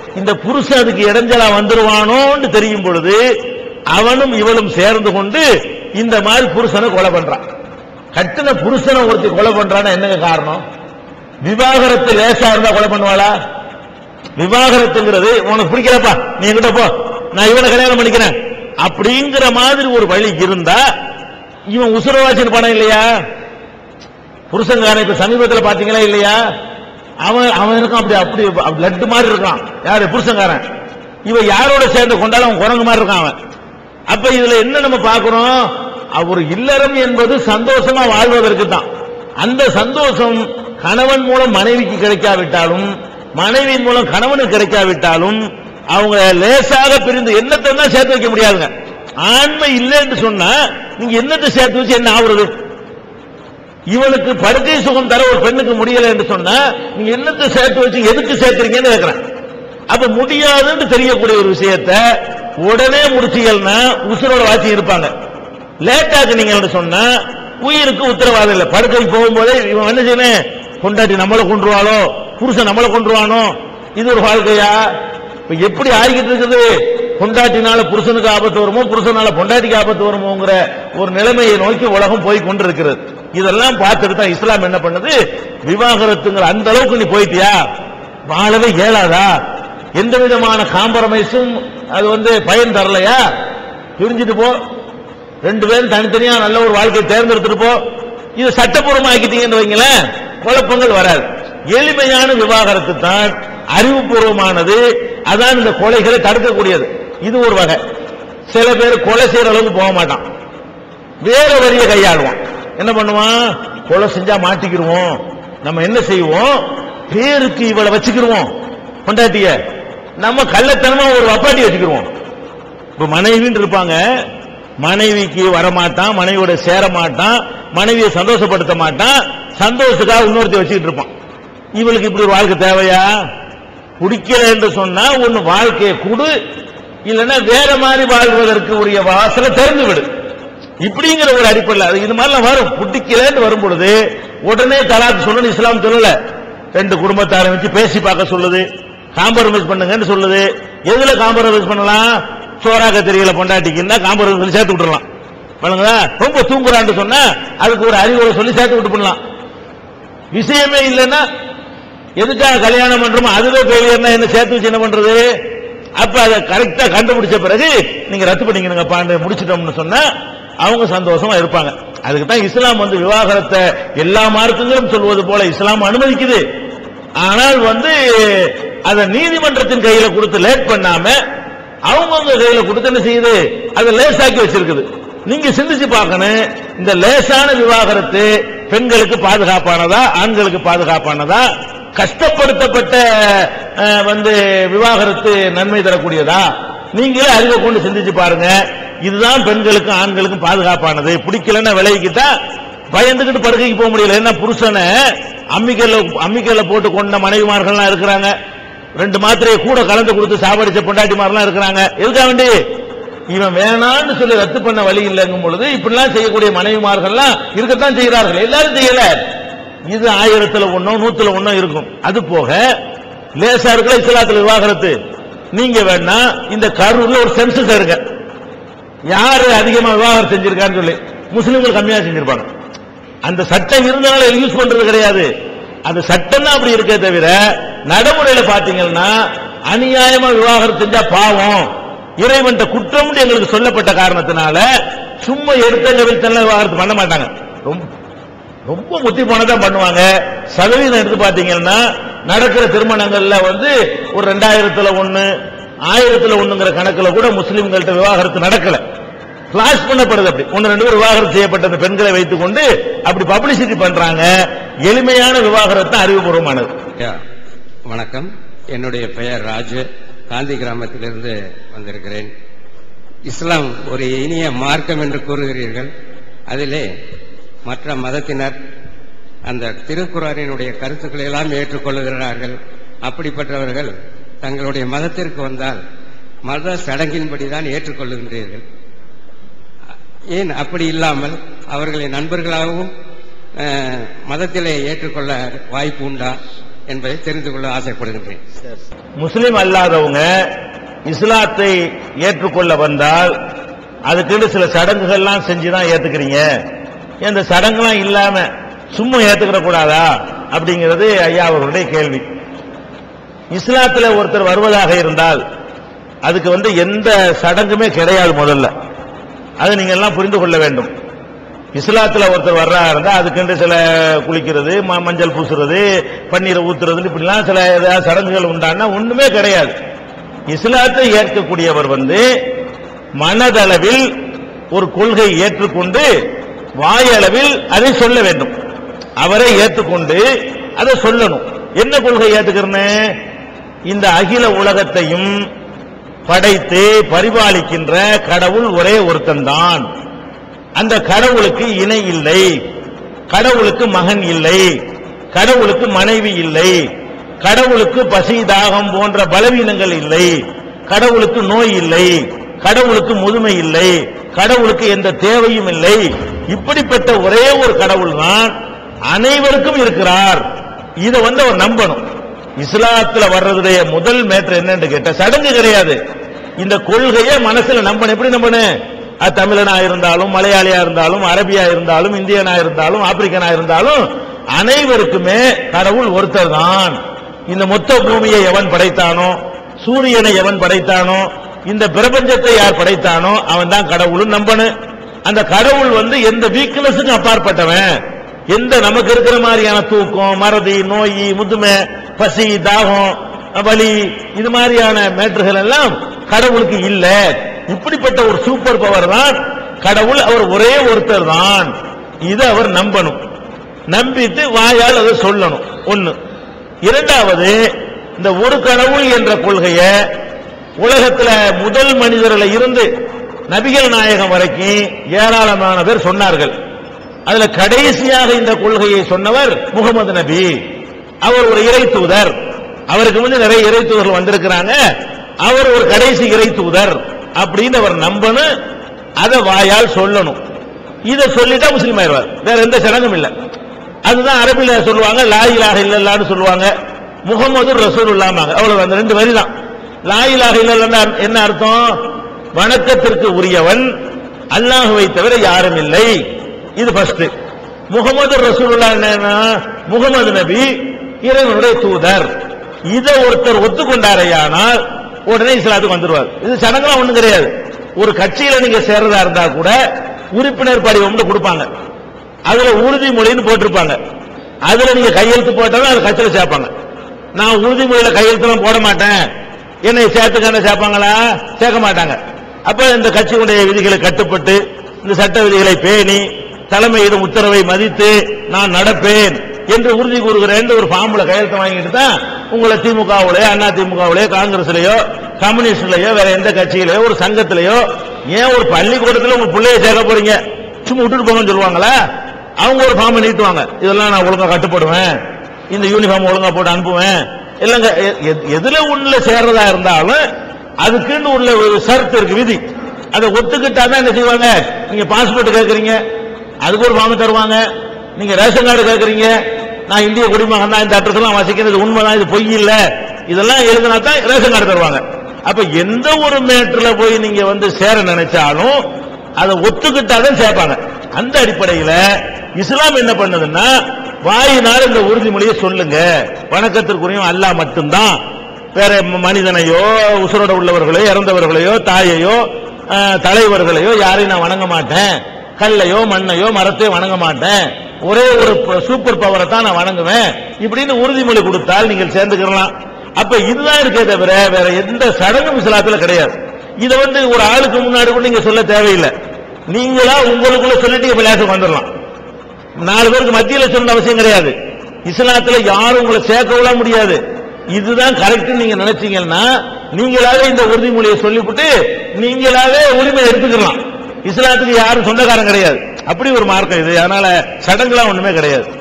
இந்த புருஷன் அதுக்கு இடைஞ்சலா வந்துருவானோன்னு தெரியும் பொழுது அவனும் இவளும் சேர்ந்து கொண்டு இந்த மாதிரி புருஷனை கொலை பண்றான் கட்டின புருஷனை ஒருத்தி கொலை பண்றான்னா என்னங்க காரணம் விவாகரத்து லேசா இருந்தா கொலை பண்ணுவாளா விவாகரத்துங்கிறது உனக்கு பிடிக்கலப்பா நீ என்கிட்ட போ நான் இவனை கல்யாணம் பண்ணிக்கிறேன் அப்படிங்கிற மாதிரி ஒரு வழி இருந்தா இவன் உசுரவாச்சின் பணம் இல்லையா புருஷன்காரன் இப்ப சமீபத்தில் பாத்தீங்களா இல்லையா அவன் அவன் இருக்கான் அப்படி அப்படி பிளட் மாதிரி இருக்கான் யாரு புருஷன்காரன் இவன் யாரோட சேர்ந்து கொண்டாலும் அவன் குரங்கு மாதிரி இருக்கான் அவன் அப்ப இதுல என்ன நம்ம பார்க்கிறோம் ஒரு இல்லறம் என்பது சந்தோஷமா வாழ்வதற்கு தான் அந்த சந்தோஷம் கணவன் மூலம் மனைவிக்கு கிடைக்காவிட்டாலும் மனைவியின் மூலம் கணவனுக்கு கிடைக்காவிட்டாலும் அவங்க லேசாக பிரிந்து என்னத்தை தான் சேர்த்து வைக்க முடியாதுங்க ஆண்மை இல்லைன்னு சொன்னா நீங்க என்னத்தை சேர்த்து வச்சு என்ன ஆகுறது இவனுக்கு படுக்கை சுகம் தர ஒரு பெண்ணுக்கு முடியல என்று சொன்னா நீங்க என்னத்தை சேர்த்து வச்சு எதுக்கு சேர்த்துறீங்கன்னு கேட்கிறேன் அப்ப முடியாதுன்னு தெரியக்கூடிய ஒரு விஷயத்த உடனே முடிச்சீங்கன்னா உசுரோட வாசி இருப்பாங்க லேட் ஆக்குனீங்கன்னு சொன்னா உயிருக்கு உத்தரவாதம் இல்லை படுக்கை போகும்போதே இவன் என்ன செய்யணும் கொண்டாட்டி நம்மளை கொண்டுருவாளோ புருஷன் நம்மளை கொண்டுருவானோ இது ஒரு வாழ்க்கையா இப்ப எப்படி ஆகிக்கிட்டு இருக்குது பொண்டாட்டினால புருஷனுக்கு ஆபத்து வருமோ புருஷனால பொண்டாட்டிக்கு ஆபத்து வருமோங்கிற ஒரு நிலைமையை நோக்கி உலகம் போய் கொண்டிருக்கிறது இதெல்லாம் பார்த்துட்டு தான் இஸ்லாம் என்ன பண்ணுது விவாகரத்துங்கிற அந்த அளவுக்கு நீ போயிட்டியா வாழவே இயலாதா எந்த விதமான காம்பரமைஸும் அது வந்து பயன் தரலையா பிரிஞ்சுட்டு போ ரெண்டு பேரும் தனித்தனியா நல்ல ஒரு வாழ்க்கையை தேர்ந்தெடுத்துட்டு போ இது சட்டப்பூர்வமா ஆக்கிட்டீங்கன்னு வைங்களேன் குழப்பங்கள் வராது எளிமையான விவாகரத்து தான் அறிவுபூர்வமானது அதான் இந்த கொலைகளை தடுக்கக்கூடியது இது ஒரு வகை சில பேர் கொலை செய்யற அளவுக்கு போக மாட்டான் வேற வழியை கையாளுவான் என்ன பண்ணுவான் கொலை செஞ்சா மாட்டிக்கிருவோம் நம்ம என்ன செய்வோம் பேருக்கு இவளை வச்சுக்கிருவோம் பொண்டாட்டிய நம்ம கள்ளத்தனமா ஒரு வப்பாட்டி வச்சுக்கிருவோம் இப்ப மனைவின்னு இருப்பாங்க மனைவிக்கு வரமாட்டான் மனைவியோட சேர மாட்டான் மனைவியை சந்தோஷப்படுத்த மாட்டான் சந்தோஷத்துக்காக இன்னொருத்தி வச்சுக்கிட்டு இருப்பான் இவளுக்கு இப்படி ஒரு வாழ்க்கை தேவையா குடிக்கல என்று சொன்னா ஒன்னு வாழ்க்கையை கொடு இல்லைன்னா வேற மாதிரி வாழ்வதற்கு உரிய வாசலை திறந்து விடு இப்படிங்கிற ஒரு அடிப்படையில் அது இது மாதிரிலாம் வரும் குட்டிக்கலன்னு வரும் பொழுது உடனே தலாக்கு சொல்லணும் இஸ்லாம் சொல்லல ரெண்டு குடும்பத்தாரை வச்சு பேசி பார்க்க சொல்லுது காம்பரமைஸ் பண்ணுங்கன்னு சொல்லுது எதுல காம்பரமைஸ் பண்ணலாம் சோறாக்க தெரியல பொண்டாட்டிக்குன்னா காம்பரமைஸ் பண்ணி சேர்த்து விட்டுறலாம் வழங்குதா ரொம்ப தூங்குறான்னு சொன்னா அதுக்கு ஒரு அறிவுரை சொல்லி சேர்த்து விட்டு பண்ணலாம் விஷயமே இல்லைன்னா எதுக்காக கல்யாணம் பண்றோமோ அதுவே ஃபெயிலியர்னா என்ன சேர்த்து வச்சு என்ன பண்றது அப்ப அதை கரெக்டா கண்டுபிடிச்ச பிறகு நீங்க ரத்து பண்ணிக்கணுங்க பாண்டு முடிச்சிட்டோம்னு சொன்னா அவங்க சந்தோஷமா இருப்பாங்க அதுக்கு தான் இஸ்லாம் வந்து விவாகரத்தை எல்லா மார்க்கங்களும் சொல்வது போல இஸ்லாம் அனுமதிக்குது ஆனால் வந்து அதை நீதிமன்றத்தின் கையில கொடுத்து லேட் பண்ணாம அவங்கவுங்க கையில கொடுத்து என்ன செய்யுது அதை லேசாக்கி வச்சிருக்குது நீங்க சிந்திச்சு பார்க்கணும் இந்த லேசான விவாகரத்து பெண்களுக்கு பாதுகாப்பானதா ஆண்களுக்கு பாதுகாப்பானதா கஷ்டப்படுத்தப்பட்ட அஹ், வந்து விவாகரத்து நன்மை தரக்கூடியதா நீங்களே அறிவை கொண்டு சிந்திச்சு பாருங்க இதுதான் பெண்களுக்கும் ஆண்களுக்கும் பாதுகாப்பானது பிடிக்கலன்னா விலகிக்கிட்டா பயந்துகிட்டு படுக்கைக்கு போக முடியல என்ன புருஷனை அம்மிக்கல்ல அம்மிக்கல்ல போட்டு கொண்ட மனைவிமார்கள்லாம் இருக்கிறாங்க ரெண்டு மாத்திரையை கூட கலந்து கொடுத்து சாவடிச்ச பொண்டாட்டிமாரெல்லாம் இருக்கிறாங்க எதுக்காக வேண்டி இவன் வேணான்னு சொல்லி ரத்து பண்ண வழி இல்லைங்கும் பொழுது இப்படிலாம் செய்யக்கூடிய மனைவிமார்கள்லாம் இருக்கத்தான் செய்கிறார்கள் எல்லாரும் செய்யல இது ஆயிரத்துல ஒண்ணோ நூத்துல ஒண்ணோ இருக்கும் அது போக லேசா இருக்கல இஸ்லாத்துல விவாகரத்து நீங்க வேணா இந்த கரூர்ல ஒரு சென்சஸ் இருக்க யாரு அதிகமா விவாகரம் செஞ்சிருக்கான்னு சொல்லி முஸ்லிம்கள் கம்மியா செஞ்சிருப்பாங்க அந்த சட்டம் இருந்தனால யூஸ் பண்றது கிடையாது அந்த சட்டம் தான் அப்படி இருக்கே தவிர நடைமுறையில பாத்தீங்கன்னா அநியாயமா விவாகரம் செஞ்சா பாவம் இறைவன்ட்ட குற்றம்னு எங்களுக்கு சொல்லப்பட்ட காரணத்தினால சும்மா எடுத்த விழுத்தெல்லாம் விவாகரத்து பண்ண மாட்டாங்க ரொம்ப ரொம்ப முத்தி போனதான் பண்ணுவாங்க சதவீதம் எடுத்து பாத்தீங்கன்னா நடக்கிற திருமணங்கள்ல வந்து ஒரு ரெண்டாயிரத்துல ஒண்ணு ஆயிரத்துல ஒண்ணுங்கிற கணக்குல கூட முஸ்லிம்கள்ட்ட விவாகரத்து நடக்கல பிளாஷ் பண்ணப்படுது அப்படி ஒன்னு ரெண்டு பேர் விவாகரத்து செய்யப்பட்ட அந்த பெண்களை வைத்துக் கொண்டு அப்படி பப்ளிசிட்டி பண்றாங்க எளிமையான விவாகரத்து அறிவுபூர்வமானது ஐயா, வணக்கம் என்னுடைய பெயர் ராஜு காந்தி கிராமத்திலிருந்து வந்திருக்கிறேன் இஸ்லாம் ஒரு இனிய மார்க்கம் என்று கூறுகிறீர்கள் அதிலே மற்ற மதத்தினர் அந்த திருக்குறாரினுடைய கருத்துக்களை எல்லாம் ஏற்றுக்கொள்ளுகிறார்கள் அப்படிப்பட்டவர்கள் தங்களுடைய மதத்திற்கு வந்தால் மத சடங்கின்படிதான் ஏற்றுக்கொள்ளுகின்றீர்கள் ஏன் அப்படி இல்லாமல் அவர்களை நண்பர்களாகவும் அஹ், மதத்திலே ஏற்றுக்கொள்ள வாய்ப்பு உண்டா என்பதை தெரிந்து கொள்ள ஆசைப்படுகின்றேன் முஸ்லிம் அல்லாதவங்க இஸ்லாத்தை ஏற்றுக்கொள்ள வந்தால் அதுக்குன்னு சில சடங்குகள்லாம் செஞ்சு தான் ஏத்துக்கிறீங்க இந்த சடங்குலாம் இல்லாம சும்மா ஏத்துக்கிற கூடாதா அப்படிங்கிறது ஐயா அவர்களுடைய கேள்வி இஸ்லாத்துல ஒருத்தர் வருவதாக இருந்தால் அதுக்கு வந்து எந்த சடங்குமே கிடையாது முதல்ல அதை நீங்க எல்லாம் புரிந்து கொள்ள வேண்டும் இஸ்லாத்துல ஒருத்தர் வர்றா இருந்தா அதுக்கென்று சில குளிக்கிறது ம- மஞ்சள் பூசுறது பன்னீரை ஊத்துறது இப்படிலாம் சில ஏதாவது சடங்குகள் உண்டான்னா ஒண்ணுமே கிடையாது இஸ்லாத்தை ஏற்கக்கூடியவர் வந்து மனதளவில் ஒரு கொள்கை ஏற்றுக்கொண்டு வாயளவில் அதை சொல்ல வேண்டும் அவரை ஏற்றுக்கொண்டு அதை சொல்லணும் என்ன கொள்கை ஏத்துக்கிறேன்னு இந்த அகில உலகத்தையும் படைத்து பரிபாலிக்கின்ற கடவுள் ஒரே ஒருத்தன்தான் அந்த கடவுளுக்கு இணை இல்லை கடவுளுக்கு மகன் இல்லை கடவுளுக்கு மனைவி இல்லை கடவுளுக்கு பசி தாகம் போன்ற பலவீனங்கள் இல்லை கடவுளுக்கு நோய் இல்லை கடவுளுக்கு முதுமை இல்லை கடவுளுக்கு எந்த தேவையும் இல்லை இப்படிப்பட்ட ஒரே ஒரு கடவுள் தான் அனைவருக்கும் இருக்கிறார் இதை வந்து அவர் நம்பணும் இஸ்லாத்துல வர்றதுடைய முதல் மேட்ரு என்னன்னு கேட்ட சடங்கு கிடையாது இந்த கொள்கையை மனசுல நம்பணும் எப்படி நம்பணும் அது தமிழனா இருந்தாலும் மலையாளியா இருந்தாலும் அரபியா இருந்தாலும் இந்தியனா இருந்தாலும் ஆப்பிரிக்கனா இருந்தாலும் அனைவருக்குமே கடவுள் ஒருத்தர் தான் இந்த மொத்த பூமியை எவன் படைத்தானோ சூரியனை எவன் படைத்தானோ இந்த பிரபஞ்சத்தை யார் படைத்தானோ அவன் தான் கடவுள்னு நம்பணும் அந்த கடவுள் வந்து எந்த வீக்னஸுக்கும் அப்பாற்பட்டவன் எந்த நமக்கு இருக்கிற மாதிரியான தூக்கம் மறதி நோய் முதுமை பசி தாகம் வலி இது மாதிரியான மேட்டர்கள் எல்லாம் கடவுளுக்கு இல்ல இப்படிப்பட்ட ஒரு சூப்பர் பவர் தான் கடவுள் அவர் ஒரே ஒருத்தர் தான் இதை அவர் நம்பணும் நம்பிட்டு வாயால் அதை சொல்லணும் ஒண்ணு இரண்டாவது இந்த ஒரு கடவுள் என்ற கொள்கையை உலகத்துல முதல் மனிதர்ல இருந்து நபிகள் நாயகம் வரைக்கும் ஏராளமான பேர் சொன்னார்கள் அதுல கடைசியாக இந்த கொள்கையை சொன்னவர் முகமது நபி அவர் ஒரு இறை தூதர் அவருக்கு வந்து நிறைய இறை தூதர்கள் வந்திருக்கிறாங்க அவர் ஒரு கடைசி இறை தூதர் அப்படின்னு அவர் நம்பணும் அதை வாயால் சொல்லணும் இதை சொல்லிட்டா முஸ்லீம் ஆயிடுவார் வேற எந்த சடங்கும் இல்ல அதுதான் அரபில சொல்லுவாங்க லா இலாஹ இல்லல்லான்னு சொல்லுவாங்க முகமது ரசூலுல்லாமாங்க அவ்வளவு அந்த ரெண்டு வரி தான் லா இலாஹ இல்லல்லா என்ன அர்த்தம் வணக்கத்திற்கு உரியவன் அல்லாஹுவை தவிர யாரும் இல்லை இது ஃபர்ஸ்ட் முகமது ரசூலுல்லா என்னன்னா முகமது நபி இறைவனுடைய தூதர் இதை ஒருத்தர் ஒத்துக்கொண்டாரையானால் உடனே இஸ்லாத்துக்கு வந்துருவார் இது சடங்குலாம் ஒண்ணும் கிடையாது ஒரு கட்சியில நீங்க சேர்றதா இருந்தா கூட உறுப்பினர் படிவம்னு கொடுப்பாங்க அதுல உறுதிமொழின்னு போட்டிருப்பாங்க அதுல நீங்க கையெழுத்து போட்டாலும் அது கட்சியில சேர்ப்பாங்க நான் உறுதிமொழியில கையெழுத்துலாம் போட மாட்டேன் என்னை சேர்த்துக்கான சேர்ப்பாங்களா சேர்க்க மாட்டாங்க அப்ப இந்த கட்சியுடைய விதிகளை கட்டுப்பட்டு இந்த சட்ட விதிகளை பேணி தலைமையிடும் உத்தரவை மதித்து நான் நடப்பேன் என்று உறுதி கூறுகிறேன் ஒரு ஃபார்ம்ல கையெழுத்து வாங்கிட்டு தான் உங்களை திமுகவுலயோ அண்ணா திமுகவுலயோ காங்கிரஸ்லயோ கம்யூனிஸ்ட்லயோ வேற எந்த கட்சியிலயோ ஒரு சங்கத்திலயோ ஏன் ஒரு பள்ளிக்கூடத்துல உங்க பிள்ளைய சேர்க்க போறீங்க சும்மா விட்டுட்டு போங்கன்னு சொல்லுவாங்களா அவங்க ஒரு ஃபார்ம் நீட்டுவாங்க இதெல்லாம் நான் ஒழுங்கா கட்டுப்படுவேன் இந்த யூனிஃபார்ம் ஒழுங்கா போட்டு அனுப்புவேன் இல்லங்க எ- எ- எதுல உள்ள சேர்றதா இருந்தாலும் அதுக்குன்னு உள்ள ஒரு ஷர்ட் இருக்கு விதி அதை ஒத்துக்கிட்டா தான் என்ன செய்வாங்க நீங்க பாஸ்போர்ட் கேக்குறீங்க அதுக்கு ஒரு ஃபார்ம் தருவாங்க நீங்க ரேஷன் கார்டு கேக்குறீங்க நான் இந்திய குடிமகன் தான் இந்த அட்ரஸ் எல்லாம் வசிக்கிறது உண்மைதான் இது பொய் இல்ல இதெல்லாம் எழுதினா தான் ரேஷன் கார்டு தருவாங்க அப்ப எந்த ஒரு மேட்டர்ல போய் நீங்க வந்து சேர நினைச்சாலும் அதை ஒத்துக்கிட்டாதான் சேர்ப்பாங்க அந்த அடிப்படையில இஸ்லாம் என்ன பண்ணுதுன்னா வாயினால் இந்த உறுதிமொழியை சொல்லுங்க வணக்கத்திற்குரியும் அல்லாஹ் மட்டும்தான் வேற ம- மனிதனையோ உசுரோட உள்ளவர்களையோ இறந்தவர்களையோ தாயையோ அஹ், தலைவர்களையோ யாரையும் நான் வணங்க மாட்டேன் கல்லையோ மண்ணையோ மரத்தையோ வணங்க மாட்டேன் ஒரே ஒரு ப- சூப்பர் பவரை தான் நான் வணங்குவேன் இப்படின்னு உறுதிமொழி கொடுத்தால் நீங்கள் சேர்ந்துக்கலாம் அப்ப இதுதான் இருக்கே தவிர வேற எந்த சடங்கும் இஸ்லாத்துல கிடையாது இதை வந்து ஒரு ஆளுக்கு முன்னாடி கூட நீங்க சொல்ல தேவையில்லை நீங்களா உங்களுக்குள்ள சொல்லிட்டு விளையாட்டுக்கு வந்துடலாம் நாலு பேருக்கு மத்தியில சொல்ல அவசியம் கிடையாது இஸ்லாத்துல யாரும் உங்களை சேர்க்க விட முடியாது இதுதான் கரெக்ட் நீங்க நினைச்சீங்கன்னா நீங்களாவே இந்த உறுதிமொழியை சொல்லிவிட்டு நீங்களாவே உரிமை எடுத்துக்கலாம் இஸ்லாத்துக்கு யாரும் சொந்தக்காரன் கிடையாது அப்படி ஒரு மார்க்கம் இது அதனால சடங்குலாம் ஒண்ணுமே கிடையாது